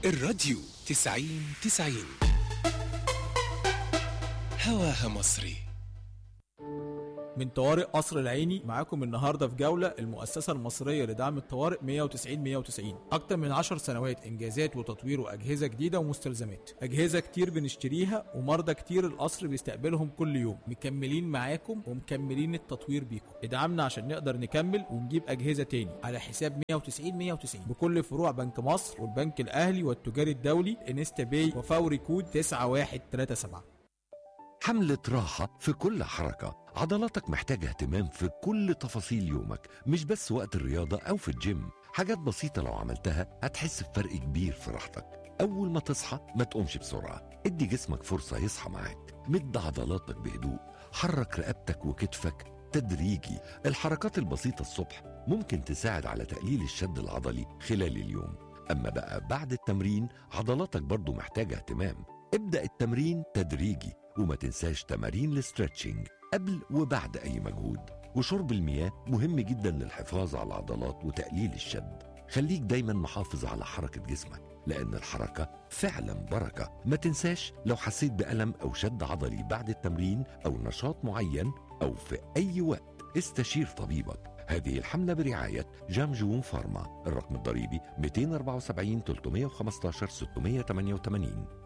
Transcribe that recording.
الراديو تسعين تسعين هواها مصري من طوارئ قصر العيني معاكم النهارده في جوله المؤسسه المصريه لدعم الطوارئ 190 190 اكتر من 10 سنوات انجازات وتطوير واجهزه جديده ومستلزمات اجهزه كتير بنشتريها ومرضى كتير القصر بيستقبلهم كل يوم مكملين معاكم ومكملين التطوير بيكم ادعمنا عشان نقدر نكمل ونجيب اجهزه تاني على حساب 190 190 بكل فروع بنك مصر والبنك الاهلي والتجاري الدولي انستا باي وفوري كود 9137 حملة راحة في كل حركة عضلاتك محتاجة اهتمام في كل تفاصيل يومك مش بس وقت الرياضة أو في الجيم حاجات بسيطة لو عملتها هتحس بفرق كبير في راحتك أول ما تصحى ما تقومش بسرعة ادي جسمك فرصة يصحى معاك مد عضلاتك بهدوء حرك رقبتك وكتفك تدريجي الحركات البسيطة الصبح ممكن تساعد على تقليل الشد العضلي خلال اليوم أما بقى بعد التمرين عضلاتك برضو محتاجة اهتمام ابدأ التمرين تدريجي وما تنساش تمارين الاسترتشنج قبل وبعد أي مجهود وشرب المياه مهم جدا للحفاظ على العضلات وتقليل الشد خليك دايما محافظ على حركة جسمك لأن الحركة فعلا بركة ما تنساش لو حسيت بألم أو شد عضلي بعد التمرين أو نشاط معين أو في أي وقت استشير طبيبك هذه الحملة برعاية جامجون فارما الرقم الضريبي 274 315 688